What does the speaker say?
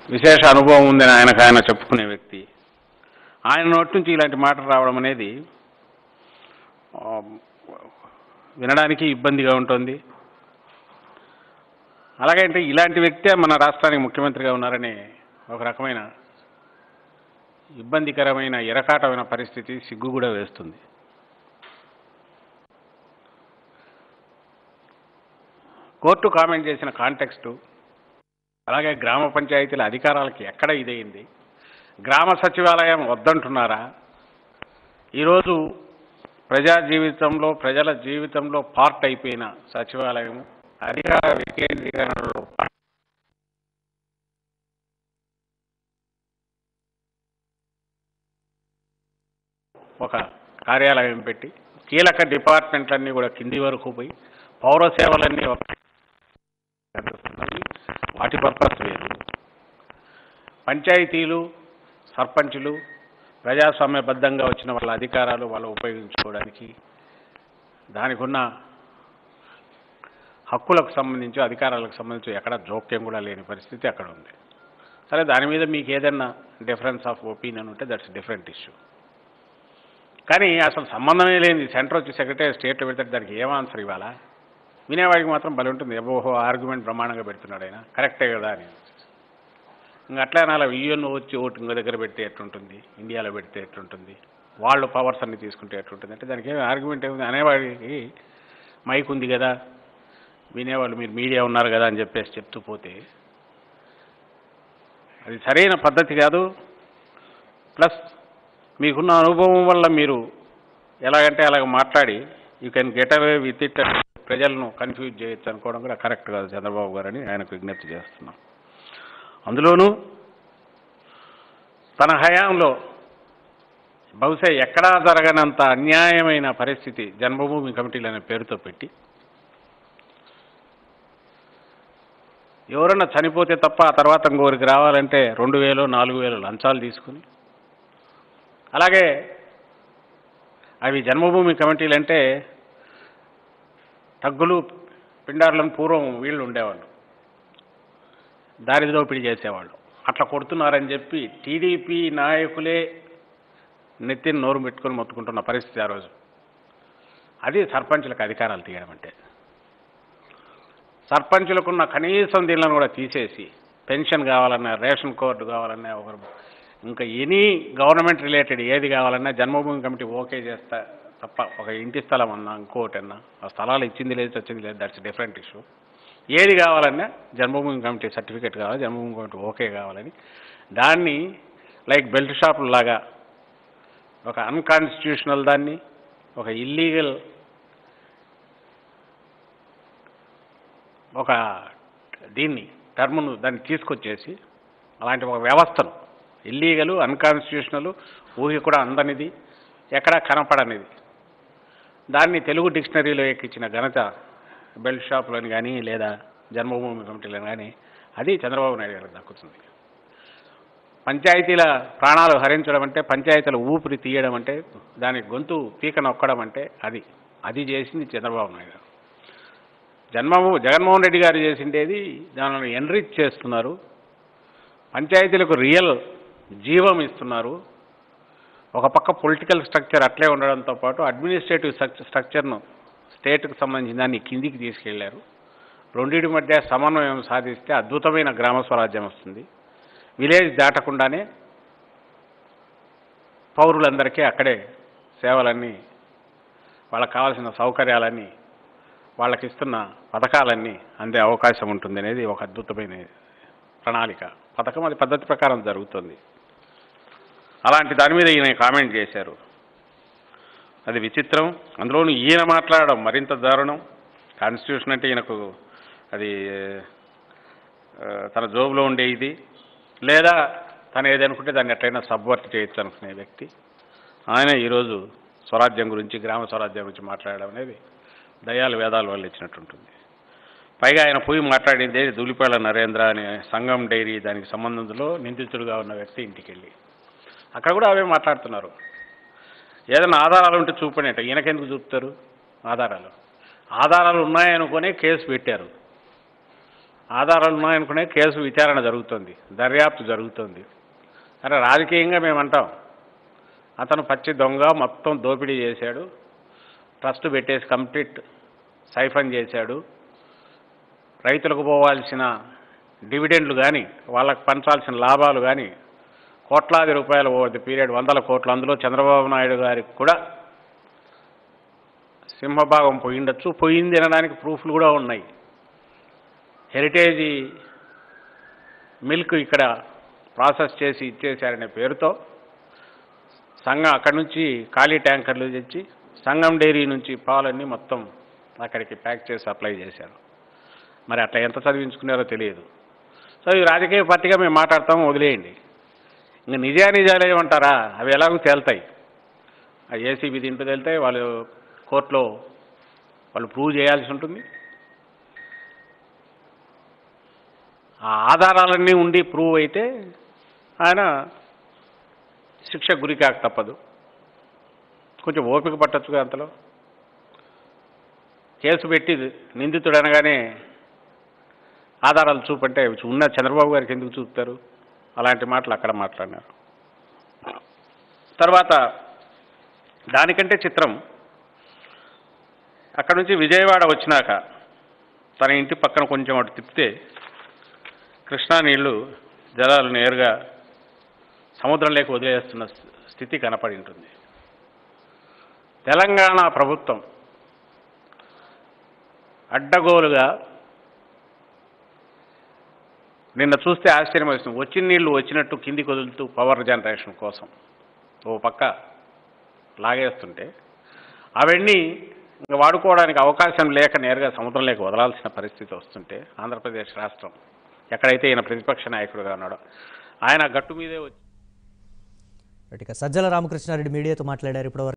విశేష అనుభవం ఉందని ఆయనకు ఆయన చెప్పుకునే వ్యక్తి ఆయన నోటి నుంచి ఇలాంటి మాటలు రావడం అనేది ఆ, వినడానికి ఇబ్బందిగా ఉంటుంది అలాగే అంటే ఇలాంటి వ్యక్తే మన రాష్ట్రానికి ముఖ్యమంత్రిగా ఉన్నారనే ఒక రకమైన ఇబ్బందికరమైన ఇరకాటమైన పరిస్థితి సిగ్గు కూడా వేస్తుంది కోర్టు కామెంట్ చేసిన కాంటెక్స్టు అలాగే గ్రామ పంచాయతీల అధికారాలకి ఎక్కడ ఇదయింది గ్రామ సచివాలయం వద్దంటున్నారా ఈరోజు ప్రజా జీవితంలో ప్రజల జీవితంలో పార్ట్ అయిపోయిన సచివాలయం అధికార వికేంద్రీకరణలో ఒక కార్యాలయం పెట్టి కీలక డిపార్ట్మెంట్లన్నీ కూడా కింది వరకు పోయి పౌర సేవలన్నీ ఒక కనిపిస్తున్నాయి. వాటి పర్పస్ వేరు పంచాయతీలు సర్పంచులు ప్రజాస్వామ్యబద్ధంగా వచ్చిన వాళ్ళ అధికారాలు వాళ్ళు ఉపయోగించుకోవడానికి దానికి ఉన్న హక్కులకు సంబంధించి అధికారాలకు సంబంధించి ఎక్కడ జోక్యం కూడా లేని పరిస్థితి అక్కడ ఉంది సరే దాని మీద మీకు ఏదైనా డిఫరెన్స్ ఆఫ్ ఒపీనియన్ ఉంటే దట్స్ డిఫరెంట్ ఇష్యూ కానీ అసలు సంబంధమే లేని సెంటర్ వచ్చి సెక్రటరీ స్టేట్లో పెడితే దానికి ఏం ఆన్సర్ ఇవ్వాలా వినేవాడికి మాత్రం బలి ఉంటుంది ఓహో ఆర్గ్యుమెంట్ బ్రహ్మాండంగా పెడుతున్నాడు ఆయన కరెక్టే కదా అని ఇంకా అట్లా అలా యూఎన్ వచ్చి ఓటు ఇంకో దగ్గర పెడితే ఎట్లుంటుంది ఇండియాలో పెడితే ఎట్లుంటుంది వాళ్ళు పవర్స్ అన్ని తీసుకుంటే ఎట్లుంటుంది అంటే దానికి ఏమి ఆర్గ్యుమెంట్ ఏముంది అనేవాడికి మైక్ ఉంది కదా వినేవాళ్ళు మీరు మీడియా ఉన్నారు కదా అని చెప్పేసి చెప్తూ పోతే అది సరైన పద్ధతి కాదు ప్లస్ మీకున్న అనుభవం వల్ల మీరు ఎలాగంటే అలాగ మాట్లాడి you can get away with it ప్రజలను కన్ఫ్యూజ్ చేయొచ్చు అనుకోవడం కూడా కరెక్ట్ కాదు చంద్రబాబు గారని ఆయనకు విజ్ఞప్తి చేస్తున్నాం అందులోనూ తన హయాంలో బహుశా ఎక్కడా జరగనంత అన్యాయమైన పరిస్థితి జన్మభూమి కమిటీలు అనే పేరుతో పెట్టి ఎవరన్నా చనిపోతే తప్ప ఆ తర్వాత ఇంకోరికి రావాలంటే రెండు వేలు నాలుగు వేలు లంచాలు తీసుకుని అలాగే అవి జన్మభూమి కమిటీలు అంటే తగ్గులు పిండారులను పూర్వం వీళ్ళు ఉండేవాళ్ళు దారి దోపిడీ చేసేవాళ్ళు అట్లా కొడుతున్నారని చెప్పి టీడీపీ నాయకులే నెత్తిని నోరు పెట్టుకొని మొత్తుకుంటున్న పరిస్థితి ఆ రోజు అది సర్పంచులకు అధికారాలు తీయడం అంటే సర్పంచులకున్న కనీసం దీనిలను కూడా తీసేసి పెన్షన్ కావాలన్నా రేషన్ కార్డు కావాలన్నా ఒకరు ఇంకా ఎనీ గవర్నమెంట్ రిలేటెడ్ ఏది కావాలన్నా జన్మభూమి కమిటీ ఓకే చేస్తా తప్ప ఒక ఇంటి స్థలం అన్నా ఇంకోటి అన్నా ఆ స్థలాలు ఇచ్చింది లేదు వచ్చింది లేదు దట్స్ డిఫరెంట్ ఇష్యూ ఏది కావాలన్నా జన్మభూమి కమిటీ సర్టిఫికేట్ కావాలి జన్మభూమి కమిటీ ఓకే కావాలని దాన్ని లైక్ బెల్ట్ షాపుల లాగా ఒక అన్కాన్స్టిట్యూషనల్ దాన్ని ఒక ఇల్లీగల్ ఒక దీన్ని టర్మును దాన్ని తీసుకొచ్చేసి అలాంటి ఒక వ్యవస్థను ఇల్లీగలు అన్కాన్స్టిట్యూషనల్ ఊహి కూడా అందనిది ఎక్కడా కనపడనిది దాన్ని తెలుగు డిక్షనరీలో ఎక్కించిన ఘనత బెల్ట్ షాపులని కానీ లేదా జన్మభూమి కమిటీలను కానీ అది చంద్రబాబు నాయుడు గారికి దక్కుతుంది పంచాయతీల ప్రాణాలు హరించడం అంటే పంచాయతీల ఊపిరి తీయడం అంటే దాని గొంతు పీక నొక్కడం అంటే అది అది చేసింది చంద్రబాబు నాయుడు గారు జన్మభూ జగన్మోహన్ రెడ్డి గారు చేసిండేది దానిని ఎన్రిచ్ చేస్తున్నారు పంచాయతీలకు రియల్ జీవం ఇస్తున్నారు ఒక పక్క పొలిటికల్ స్ట్రక్చర్ అట్లే ఉండడంతో పాటు అడ్మినిస్ట్రేటివ్ స్ట్రక్చర్ స్ట్రక్చర్ను స్టేట్కి సంబంధించిన దాన్ని కిందికి తీసుకెళ్లారు రెండింటి మధ్య సమన్వయం సాధిస్తే అద్భుతమైన గ్రామ స్వరాజ్యం వస్తుంది విలేజ్ దాటకుండానే పౌరులందరికీ అక్కడే సేవలన్నీ వాళ్ళకి కావాల్సిన సౌకర్యాలన్నీ వాళ్ళకి ఇస్తున్న పథకాలన్నీ అందే అవకాశం ఉంటుంది అనేది ఒక అద్భుతమైన ప్రణాళిక పథకం అది పద్ధతి ప్రకారం జరుగుతుంది అలాంటి దాని మీద ఈయన కామెంట్ చేశారు అది విచిత్రం అందులోనూ ఈయన మాట్లాడడం మరింత దారుణం కాన్స్టిట్యూషన్ అంటే ఈయనకు అది ఆ, తన జోబులో ఉండే ఇది లేదా తను ఏదనుకుంటే దాన్ని ఎట్లయినా సబ్వర్ట్ చేయొచ్చు అనుకునే వ్యక్తి ఆయన ఈరోజు స్వరాజ్యం గురించి గ్రామ స్వరాజ్యం గురించి మాట్లాడడం అనేది దయాలు వేదాల వల్ల ఇచ్చినట్టుంటుంది పైగా ఆయన పోయి మాట్లాడింది దులిపేళ నరేంద్ర అనే సంఘం డైరీ దానికి సంబంధంలో నిందితుడుగా ఉన్న వ్యక్తి ఇంటికి వెళ్ళి అక్కడ కూడా అవే మాట్లాడుతున్నారు ఏదైనా ఆధారాలు ఉంటే చూపండి అంటే ఈయనకెందుకు చూపుతారు ఆధారాలు ఆధారాలు ఉన్నాయనుకునే కేసు పెట్టారు ఆధారాలు ఉన్నాయనుకునే కేసు విచారణ జరుగుతుంది దర్యాప్తు జరుగుతుంది అరే రాజకీయంగా మేమంటాం అతను పచ్చి దొంగ మొత్తం దోపిడీ చేశాడు ట్రస్ట్ పెట్టేసి కంప్లీట్ సైఫన్ చేశాడు రైతులకు పోవాల్సిన డివిడెండ్లు కానీ వాళ్ళకు పంచాల్సిన లాభాలు కానీ కోట్లాది రూపాయలు ఓవర్ ది పీరియడ్ వందల కోట్లు అందులో చంద్రబాబు నాయుడు గారికి కూడా సింహభాగం పోయిండొచ్చు పోయింది అనడానికి ప్రూఫ్లు కూడా ఉన్నాయి హెరిటేజ్ మిల్క్ ఇక్కడ ప్రాసెస్ చేసి ఇచ్చేశారనే పేరుతో సంఘం అక్కడి నుంచి ఖాళీ ట్యాంకర్లు తెచ్చి సంఘం డైరీ నుంచి పాలన్నీ మొత్తం అక్కడికి ప్యాక్ చేసి సప్లై చేశారు మరి అట్లా ఎంత చదివించుకున్నారో తెలియదు సో ఈ రాజకీయ పార్టీగా మేము మాట్లాడతాం వదిలేయండి ఇంకా నిజా నిజాలు ఏమంటారా అవి ఎలాగో తేలుతాయి ఆ ఏసీబీ దీంట్లో తేలితే వాళ్ళు కోర్టులో వాళ్ళు ప్రూవ్ చేయాల్సి ఉంటుంది ఆ ఆధారాలన్నీ ఉండి ప్రూవ్ అయితే ఆయన శిక్ష గురి కాక తప్పదు కొంచెం ఓపిక పట్టచ్చుగా అంతలో కేసు పెట్టి నిందితుడు అనగానే ఆధారాలు చూపంటే ఉన్న చంద్రబాబు గారికి ఎందుకు చూపుతారు అలాంటి మాటలు అక్కడ మాట్లాడినారు తర్వాత దానికంటే చిత్రం అక్కడ నుంచి విజయవాడ వచ్చినాక తన ఇంటి పక్కన కొంచెం అటు తిప్పితే కృష్ణా నీళ్లు జలాలు నేరుగా సముద్రంలోకి వదిలేస్తున్న స్థితి కనపడి ఉంటుంది తెలంగాణ ప్రభుత్వం అడ్డగోలుగా నిన్న చూస్తే ఆశ్చర్యం వేస్తుంది వచ్చిన నీళ్లు వచ్చినట్టు కిందికి వదులుతూ పవర్ జనరేషన్ కోసం ఓ పక్క లాగేస్తుంటే అవన్నీ ఇంకా వాడుకోవడానికి అవకాశం లేక నేరుగా సముద్రంలోకి వదలాల్సిన పరిస్థితి వస్తుంటే ఆంధ్రప్రదేశ్ రాష్ట్రం ఎక్కడైతే ఈయన ప్రతిపక్ష నాయకుడుగా ఉన్నాడో ఆయన గట్టు మీదే వచ్చి ఇక సజ్జల రామకృష్ణారెడ్డి మీడియాతో మాట్లాడారు ఇప్పటివరకు